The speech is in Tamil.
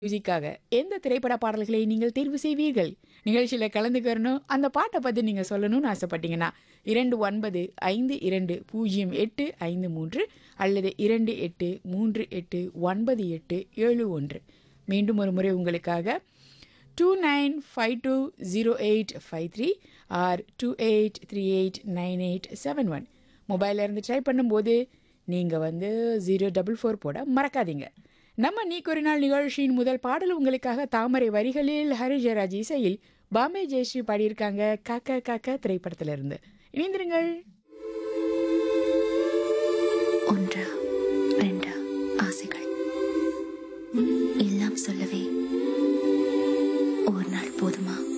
மியூசிக்காக எந்த திரைப்பட பாடல்களை நீங்கள் தேர்வு செய்வீர்கள் நிகழ்ச்சியில் கலந்துக்கிறணும் அந்த பாட்டை பற்றி நீங்கள் சொல்லணும்னு ஆசைப்பட்டீங்கன்னா இரண்டு ஒன்பது ஐந்து இரண்டு பூஜ்ஜியம் எட்டு ஐந்து மூன்று அல்லது இரண்டு எட்டு மூன்று எட்டு ஒன்பது எட்டு ஏழு ஒன்று மீண்டும் ஒரு முறை உங்களுக்காக two nine five two zero eight five three or two eight three eight nine eight seven one மொபைலில் இருந்து ட்ரை பண்ணும்போது நீங்கள் வந்து ஜீரோ டபுள் ஃபோர் போட மறக்காதீங்க நம்ம நீக்கு ஒரு நாள் நிகழ்ச்சியின் முதல் பாடல் உங்களுக்காக தாமரை வரிகளில் ஹரி ஜெயராஜ் இசையில் பாம்பே ஜெயஸ்ரீ பாடியிருக்காங்க காக்கா காக்கா திரைப்படத்திலிருந்து இணைந்திருங்கள் ஒன்று ரெண்டு ஆசைகள் எல்லாம் சொல்லவே ஒரு நாள் போதுமா